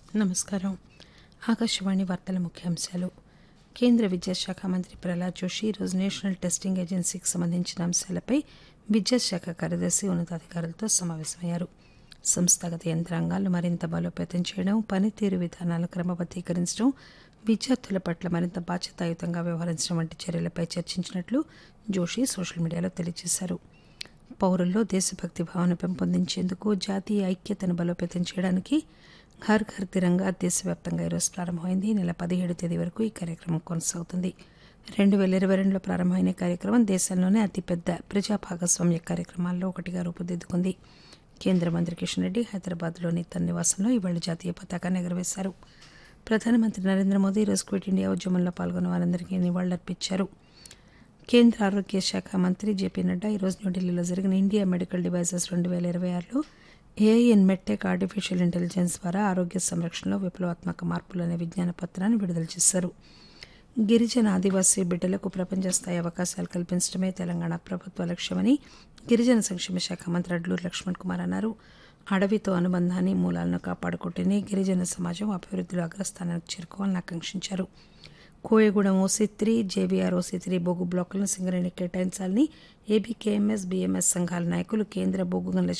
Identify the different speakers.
Speaker 1: నమస్కారం ఆకాశవాణి వార్తల ముఖ్యాంశాలు కేంద్ర విద్యాశాఖ మంత్రి ప్రహ్లాద్ జోషి ఈరోజు నేషనల్ టెస్టింగ్ ఏజెన్సీకి సంబంధించిన అంశాలపై విద్యాశాఖ కార్యదర్శి ఉన్నతాధికారులతో సమావేశమయ్యారు సంస్థాగత యంత్రాంగాలను మరింత బలోపేతం చేయడం పనితీరు విధానాలను క్రమబద్దీకరించడం విద్యార్థుల పట్ల మరింత బాధ్యతాయుతంగా వ్యవహరించడం వంటి చర్యలపై చర్చించినట్లు జోషి సోషల్ మీడియాలో తెలియజేశారు పౌరుల్లో దేశభక్తి భావన పెంపొందించేందుకు జాతీయ ఐక్యతను బలోపేతం చేయడానికి ఘర్ ఘర్ తిరంగా దేశవ్యాప్తంగా ఈరోజు ప్రారంభమైంది ఈ నెల పదిహేడు తేదీ వరకు ఈ కార్యక్రమం కొనసాగుతుంది రెండు వేల ఇరవై రెండులో ప్రారంభమైన ఈ కార్యక్రమం దేశంలోనే అతిపెద్ద ప్రజా భాగస్వామ్య కార్యక్రమాల్లో ఒకటిగా రూపుదిద్దుకుంది కేంద్ర మంత్రి కిషన్ రెడ్డి హైదరాబాద్లోని తన నివాసంలో ఇవాళ జాతీయ పతాకాన్ని ఎగురవేశారు ప్రధానమంత్రి నరేంద్ర మోదీ ఈరోజు క్విట్ ఇండియా ఉద్యమంలో పాల్గొన్న వారందరికీ నివాళులర్పించారు కేంద్ర ఆరోగ్య శాఖ మంత్రి జేపీ నడ్డా ఈరోజు న్యూఢిల్లీలో జరిగిన ఇండియా మెడికల్ డివైజెస్ రెండు వేల ఇరవై ఆరులో ఏఐఎన్ మెట్టెక్ ఆర్టిఫిషియల్ ఇంటెలిజెన్స్ ద్వారా ఆరోగ్య సంరక్షణలో విప్లవాత్మక మార్పులు అనే విజ్ఞాన పత్రాన్ని విడుదల చేశారు గిరిజన ఆదివాసీ బిడ్డలకు ప్రపంచ స్థాయి అవకాశాలు కల్పించడమే తెలంగాణ ప్రభుత్వ లక్ష్యమని గిరిజన సంక్షేమ శాఖ మంత్రి అడ్లూరు లక్ష్మణ్ కుమార్ అన్నారు అడవితో అనుబంధాన్ని మూలాలను కాపాడుకుంటేనే గిరిజన సమాజం అభివృద్ధిలో అగ్రస్థానానికి చేరుకోవాలని ఆకాంక్షించారు Koyagudem OC three JVR OC three బొగ్గు బ్లాకులను సింగరేణి కేటాయించాలని ఏబీకేఎంఎస్ బీఎంఎస్ సంఘాల నాయకులు కేంద్ర బొగ్గు గనుల